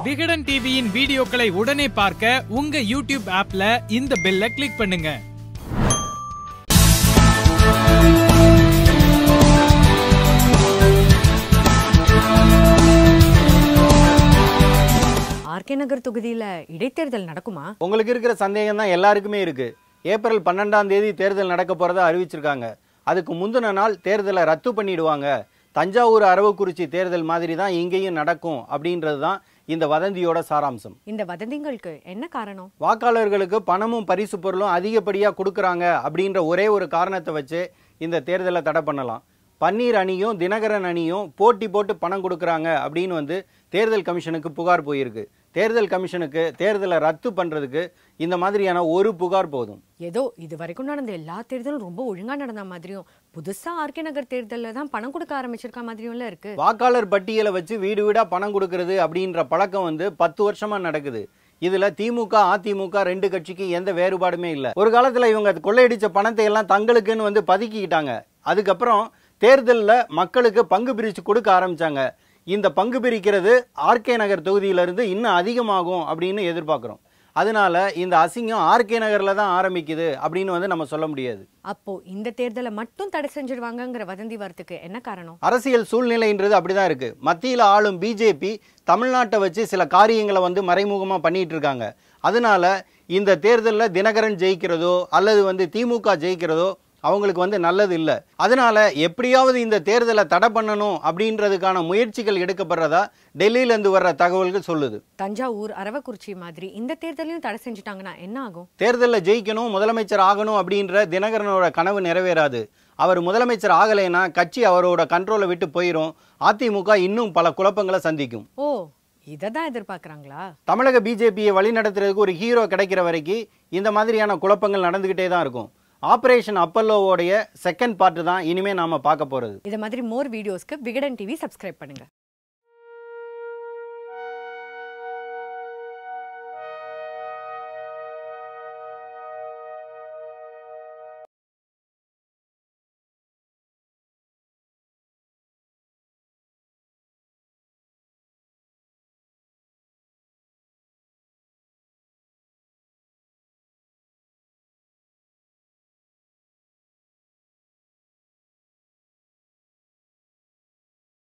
விகடன் டிவியின் வீடியோக்களை உடனே பார்க்க உங்க யூடியூப் ஆப்ல இந்த பெல்ல கிளிக் பண்ணுங்க ஆர்கே நகர் தொகுதியில இடைத்தேர்தல் நடக்குமா உங்களுக்கு இருக்கிற சந்தேகம் தான் எல்லாருக்குமே இருக்கு ஏப்ரல் பன்னெண்டாம் தேதி தேர்தல் நடக்க போறதா அறிவிச்சிருக்காங்க அதுக்கு முந்தின நாள் தேர்தலை ரத்து பண்ணிடுவாங்க தஞ்சாவூர் அரவக்குறிச்சி தேர்தல் மாதிரி தான் இங்கேயும் நடக்கும் அப்படின்றது தான் இந்த வதந்தியோட சாராம்சம் இந்த வதந்திங்களுக்கு என்ன காரணம் வாக்காளர்களுக்கு பணமும் பரிசு பொருளும் அதிகப்படியாக கொடுக்குறாங்க அப்படின்ற ஒரே ஒரு காரணத்தை வச்சு இந்த தேர்தலை தடை பண்ணலாம் பன்னீர் அணியும் தினகரன் அணியும் போட்டி போட்டு பணம் கொடுக்குறாங்க அப்படின்னு வந்து தேர்தல் கமிஷனுக்கு புகார் போயிருக்கு தேர்தல் கமிஷனுக்கு தேர்தலை ரத்து பண்ணுறதுக்கு இந்த மாதிரியான ஒரு புகார் போதும் ஏதோ இது வரைக்கும் நடந்த எல்லா தேர்தலும் ரொம்ப ஒழுங்கா நடந்த மாதிரியும் புதுசா ஆர்கே நகர் தேர்தல்ல தான் பணம் கொடுக்க ஆரம்பிச்சிருக்க மாதிரியும்ல இருக்கு வாக்காளர் பட்டியலை வச்சு வீடு வீடா பணம் கொடுக்கறது அப்படின்ற பழக்கம் வந்து பத்து வருஷமா நடக்குது இதுல திமுக அதிமுக ரெண்டு கட்சிக்கு எந்த வேறுபாடுமே இல்லை ஒரு காலத்துல இவங்க கொள்ளையடிச்ச பணத்தை எல்லாம் தங்களுக்குன்னு வந்து பதுக்கிக்கிட்டாங்க அதுக்கப்புறம் தேர்தலில் மக்களுக்கு பங்கு பிரித்து கொடுக்க ஆரம்பிச்சாங்க இந்த பங்கு பிரிக்கிறது ஆர்கே நகர் தொகுதியிலிருந்து இன்னும் அதிகமாகும் அப்படின்னு எதிர்பார்க்குறோம் அதனால இந்த அசிங்கம் ஆர்கே நகரில் தான் ஆரம்பிக்குது அப்படின்னு வந்து நம்ம சொல்ல முடியாது அப்போ இந்த தேர்தலை மட்டும் தடை செஞ்சிருவாங்கங்கிற வதந்தி வரத்துக்கு என்ன காரணம் அரசியல் சூழ்நிலைன்றது அப்படிதான் இருக்கு மத்தியில் ஆளும் பிஜேபி தமிழ்நாட்டை வச்சு சில காரியங்களை வந்து மறைமுகமா பண்ணிட்டு இருக்காங்க அதனால இந்த தேர்தலில் தினகரன் ஜெயிக்கிறதோ அல்லது வந்து திமுக ஜெயிக்கிறதோ அவங்களுக்கு வந்து நல்லது இல்லை அதனால எப்படியாவது இந்த தேர்தலை தடை பண்ணணும் அப்படின்றதுக்கான முயற்சிகள் எடுக்கப்படுறதா டெல்லியிலேருந்து வர்ற தகவல்கள் சொல்லுது தஞ்சாவூர் அரவக்குறிச்சி மாதிரி இந்த தேர்தலையும் தடை செஞ்சுட்டாங்கன்னா என்ன ஆகும் தேர்தலில் ஜெயிக்கணும் முதலமைச்சர் ஆகணும் அப்படின்ற தினகரனோட கனவு நிறைவேறாது அவர் முதலமைச்சர் ஆகலைன்னா கட்சி அவரோட கண்ட்ரோலை விட்டு போயிடும் அதிமுக இன்னும் பல குழப்பங்களை சந்திக்கும் ஓ இதை தான் எதிர்பார்க்கறாங்களா தமிழக பிஜேபியை வழிநடத்துறதுக்கு ஒரு ஹீரோ கிடைக்கிற வரைக்கும் இந்த மாதிரியான குழப்பங்கள் நடந்துகிட்டே தான் இருக்கும் ஆபரேஷன் அப்பல்லோவோடைய செகண்ட் பார்ட் தான் இனிமே நாம பார்க்க போறது இதை மாதிரி மோர் வீடியோஸ்க்கு விகடன் டிவி சப்ஸ்கிரைப் பண்ணுங்க